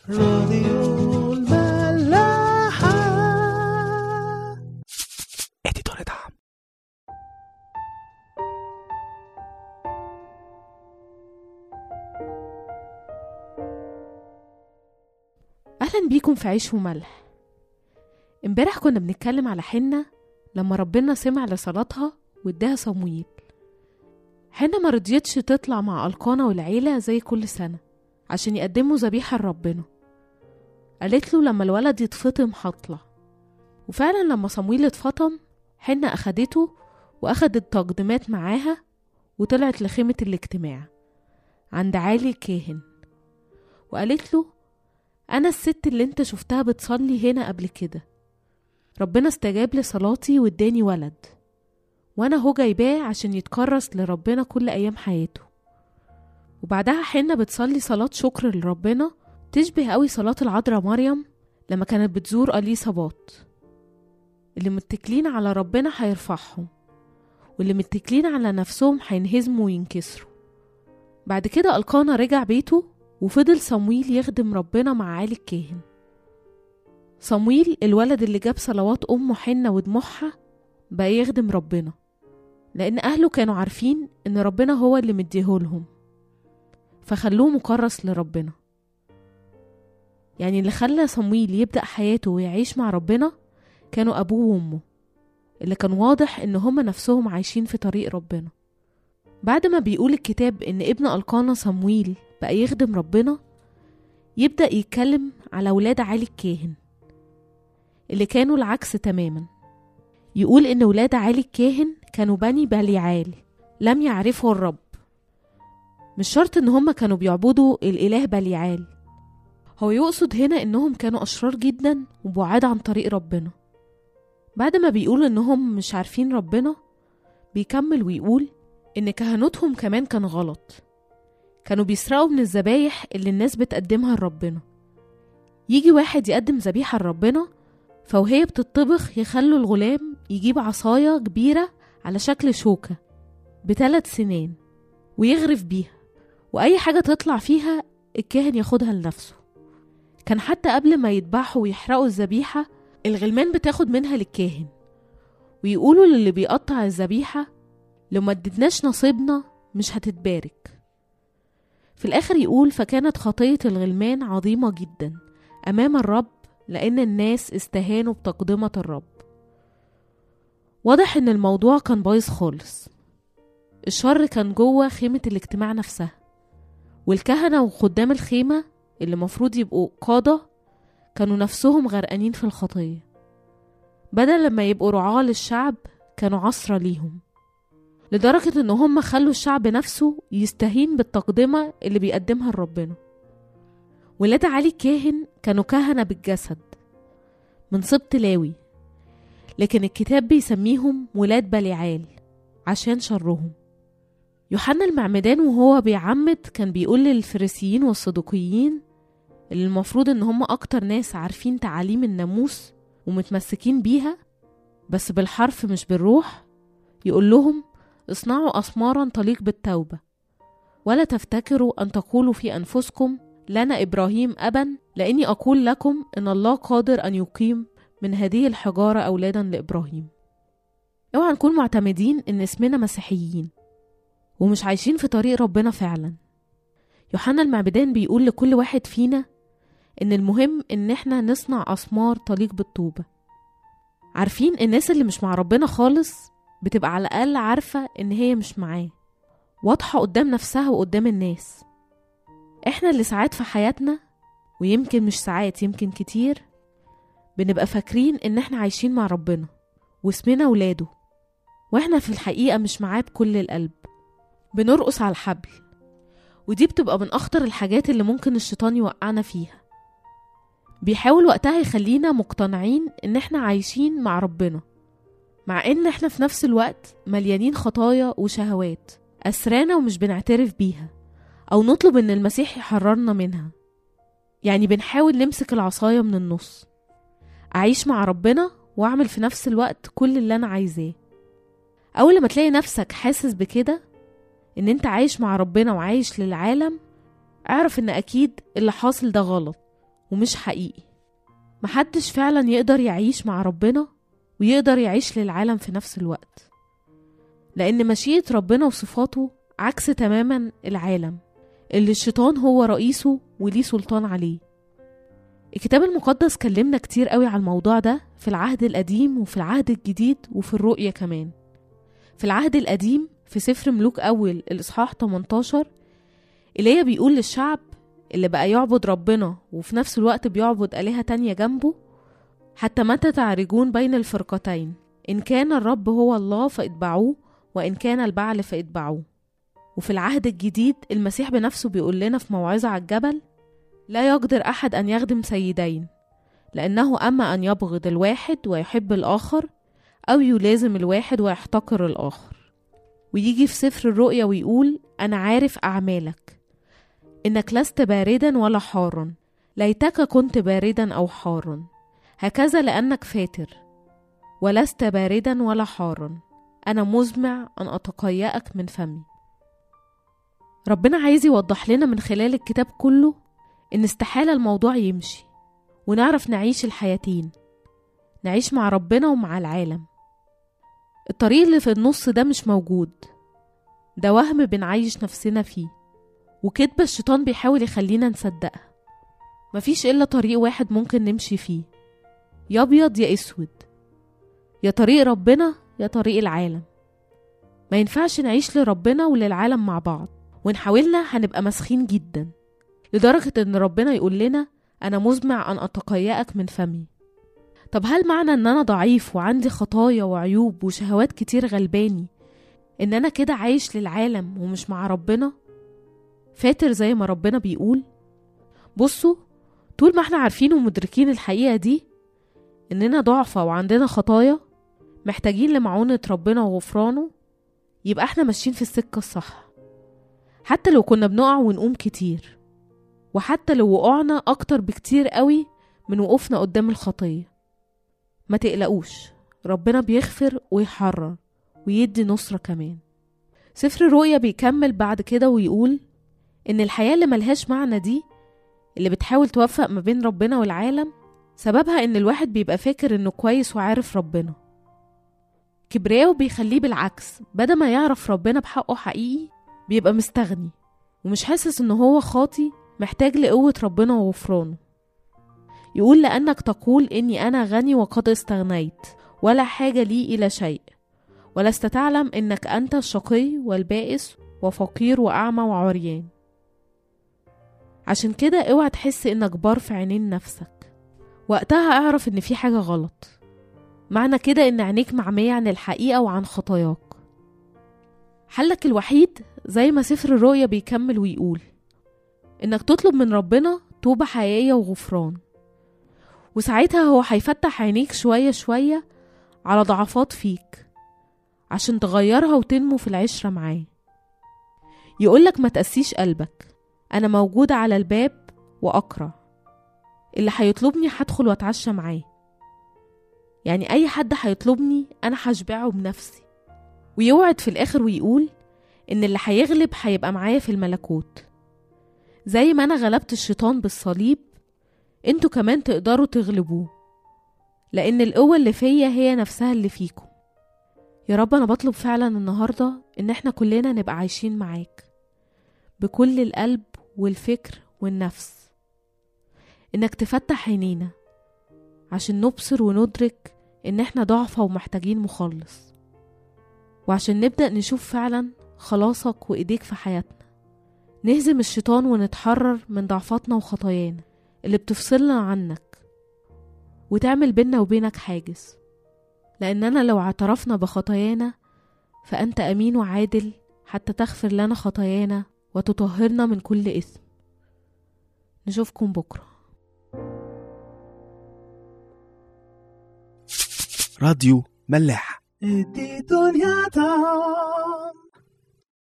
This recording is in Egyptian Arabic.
راديو الملاحة اديتور دعم أهلا بيكم في عيش وملح امبارح كنا بنتكلم على حنة لما ربنا سمع لصلاتها واداها صمويل حنة ما رضيتش تطلع مع ألقانا والعيلة زي كل سنة عشان يقدموا ذبيحة لربنا قالت له لما الولد يتفطم هطلع وفعلا لما صمويل اتفطم حنة أخدته وأخدت تقديمات معاها وطلعت لخيمة الاجتماع عند عالي الكاهن وقالت له أنا الست اللي انت شفتها بتصلي هنا قبل كده ربنا استجاب لصلاتي واداني ولد وانا هو جايباه عشان يتكرس لربنا كل ايام حياته وبعدها حنة بتصلي صلاة شكر لربنا تشبه قوي صلاة العذراء مريم لما كانت بتزور أليصابات اللي متكلين على ربنا هيرفعهم واللي متكلين على نفسهم هينهزموا وينكسروا بعد كده ألقانا رجع بيته وفضل صمويل يخدم ربنا مع عالي الكاهن صمويل الولد اللي جاب صلوات أمه حنة ودموعها بقى يخدم ربنا لأن أهله كانوا عارفين إن ربنا هو اللي مديهولهم فخلوه مكرس لربنا يعني اللي خلى صمويل يبدأ حياته ويعيش مع ربنا كانوا أبوه وأمه اللي كان واضح إن هما نفسهم عايشين في طريق ربنا بعد ما بيقول الكتاب إن ابن ألقانا صمويل بقى يخدم ربنا يبدأ يتكلم على ولاد علي الكاهن اللي كانوا العكس تماما يقول إن ولاد علي الكاهن كانوا بني بليعال لم يعرفوا الرب مش شرط إن هما كانوا بيعبدوا الإله بليعال هو يقصد هنا إنهم كانوا أشرار جدا وبعاد عن طريق ربنا بعد ما بيقول إنهم مش عارفين ربنا بيكمل ويقول إن كهنوتهم كمان كان غلط كانوا بيسرقوا من الذبايح اللي الناس بتقدمها لربنا يجي واحد يقدم ذبيحة لربنا فوهي بتطبخ يخلوا الغلام يجيب عصاية كبيرة على شكل شوكة بثلاث سنين ويغرف بيها وأي حاجة تطلع فيها الكاهن ياخدها لنفسه كان حتى قبل ما يذبحوا ويحرقوا الذبيحة الغلمان بتاخد منها للكاهن ويقولوا للي بيقطع الذبيحة لو ما ادتناش نصيبنا مش هتتبارك في الآخر يقول فكانت خطية الغلمان عظيمة جدا أمام الرب لأن الناس استهانوا بتقدمة الرب واضح إن الموضوع كان بايظ خالص الشر كان جوه خيمة الاجتماع نفسها والكهنة وخدام الخيمة اللي مفروض يبقوا قادة كانوا نفسهم غرقانين في الخطية بدل لما يبقوا رعاة للشعب كانوا عصرة ليهم لدرجة إن هم خلوا الشعب نفسه يستهين بالتقدمة اللي بيقدمها لربنا ولاد علي الكاهن كانوا كهنة بالجسد من سبط لاوي لكن الكتاب بيسميهم ولاد بليعال عشان شرهم يوحنا المعمدان وهو بيعمد كان بيقول للفريسيين والصدوقيين اللي المفروض ان هم اكتر ناس عارفين تعاليم الناموس ومتمسكين بيها بس بالحرف مش بالروح يقول لهم اصنعوا أسمارا تليق بالتوبة ولا تفتكروا أن تقولوا في أنفسكم لنا إبراهيم أبا لأني أقول لكم إن الله قادر أن يقيم من هذه الحجارة أولادا لإبراهيم اوعى نكون معتمدين إن اسمنا مسيحيين ومش عايشين في طريق ربنا فعلا يوحنا المعبدان بيقول لكل واحد فينا إن المهم إن إحنا نصنع أسمار تليق بالطوبة عارفين الناس اللي مش مع ربنا خالص بتبقى على الأقل عارفة إن هي مش معاه واضحة قدام نفسها وقدام الناس إحنا اللي ساعات في حياتنا ويمكن مش ساعات يمكن كتير بنبقى فاكرين إن إحنا عايشين مع ربنا واسمنا ولاده وإحنا في الحقيقة مش معاه بكل القلب بنرقص على الحبل ودي بتبقى من أخطر الحاجات اللي ممكن الشيطان يوقعنا فيها بيحاول وقتها يخلينا مقتنعين إن إحنا عايشين مع ربنا مع ان احنا في نفس الوقت مليانين خطايا وشهوات أسرانا ومش بنعترف بيها أو نطلب إن المسيح يحررنا منها يعني بنحاول نمسك العصاية من النص أعيش مع ربنا وأعمل في نفس الوقت كل اللي أنا عايزاه أول ما تلاقي نفسك حاسس بكده إن أنت عايش مع ربنا وعايش للعالم اعرف إن أكيد اللي حاصل ده غلط ومش حقيقي محدش فعلا يقدر يعيش مع ربنا ويقدر يعيش للعالم في نفس الوقت لأن مشيئة ربنا وصفاته عكس تماما العالم اللي الشيطان هو رئيسه وليه سلطان عليه الكتاب المقدس كلمنا كتير قوي على الموضوع ده في العهد القديم وفي العهد الجديد وفي الرؤية كمان في العهد القديم في سفر ملوك أول الإصحاح 18 إيليا بيقول للشعب اللي بقى يعبد ربنا وفي نفس الوقت بيعبد آلهة تانية جنبه حتى متى تعرجون بين الفرقتين إن كان الرب هو الله فاتبعوه وإن كان البعل فاتبعوه وفي العهد الجديد المسيح بنفسه بيقول لنا في موعظة على الجبل لا يقدر أحد أن يخدم سيدين لأنه أما أن يبغض الواحد ويحب الآخر أو يلازم الواحد ويحتقر الآخر ويجي في سفر الرؤيا ويقول أنا عارف أعمالك إنك لست باردا ولا حارا ليتك كنت باردا أو حارا هكذا لأنك فاتر ولست باردا ولا حارا أنا مزمع أن أتقيأك من فمي ربنا عايز يوضح لنا من خلال الكتاب كله إن استحالة الموضوع يمشي ونعرف نعيش الحياتين نعيش مع ربنا ومع العالم الطريق اللي في النص ده مش موجود ده وهم بنعيش نفسنا فيه وكدبة الشيطان بيحاول يخلينا نصدقها مفيش إلا طريق واحد ممكن نمشي فيه يا أبيض يا أسود يا طريق ربنا يا طريق العالم ما ينفعش نعيش لربنا وللعالم مع بعض وإن حاولنا هنبقى مسخين جدا لدرجة إن ربنا يقول لنا أنا مزمع أن أتقيأك من فمي طب هل معنى إن أنا ضعيف وعندي خطايا وعيوب وشهوات كتير غلباني إن أنا كده عايش للعالم ومش مع ربنا فاتر زي ما ربنا بيقول بصوا طول ما احنا عارفين ومدركين الحقيقة دي إننا ضعفة وعندنا خطايا محتاجين لمعونة ربنا وغفرانه يبقى احنا ماشيين في السكة الصح حتى لو كنا بنقع ونقوم كتير وحتى لو وقعنا أكتر بكتير قوي من وقوفنا قدام الخطية ما تقلقوش ربنا بيغفر ويحرر ويدي نصرة كمان سفر الرؤيا بيكمل بعد كده ويقول إن الحياة اللي ملهاش معنى دي اللي بتحاول توفق ما بين ربنا والعالم سببها إن الواحد بيبقى فاكر إنه كويس وعارف ربنا كبرياءه بيخليه بالعكس بدل ما يعرف ربنا بحقه حقيقي بيبقى مستغني ومش حاسس إن هو خاطي محتاج لقوة ربنا وغفرانه يقول لأنك تقول إني أنا غني وقد استغنيت ولا حاجة لي إلى شيء ولست تعلم إنك أنت الشقي والبائس وفقير وأعمى وعريان عشان كده اوعى تحس إنك بار في عينين نفسك وقتها اعرف إن في حاجة غلط معنى كده إن عينيك معمية عن الحقيقة وعن خطاياك حلك الوحيد زي ما سفر الرؤيا بيكمل ويقول إنك تطلب من ربنا توبة حقيقية وغفران وساعتها هو هيفتح عينيك شوية شوية على ضعفات فيك عشان تغيرها وتنمو في العشرة معاه يقولك ما تقسيش قلبك أنا موجودة على الباب وأقرأ اللي هيطلبني هدخل واتعشى معاه يعني أي حد هيطلبني أنا هشبعه بنفسي ويوعد في الآخر ويقول إن اللي هيغلب هيبقى معايا في الملكوت زي ما أنا غلبت الشيطان بالصليب انتوا كمان تقدروا تغلبوه لأن القوة اللي فيا هي نفسها اللي فيكم يا رب أنا بطلب فعلا النهاردة إن احنا كلنا نبقى عايشين معاك بكل القلب والفكر والنفس إنك تفتح عينينا عشان نبصر وندرك إن احنا ضعفة ومحتاجين مخلص وعشان نبدأ نشوف فعلا خلاصك وإيديك في حياتنا نهزم الشيطان ونتحرر من ضعفاتنا وخطايانا اللي بتفصلنا عنك وتعمل بينا وبينك حاجز لأننا لو اعترفنا بخطايانا فأنت أمين وعادل حتى تغفر لنا خطايانا وتطهرنا من كل إثم نشوفكم بكرة راديو ملاح ادي دنيا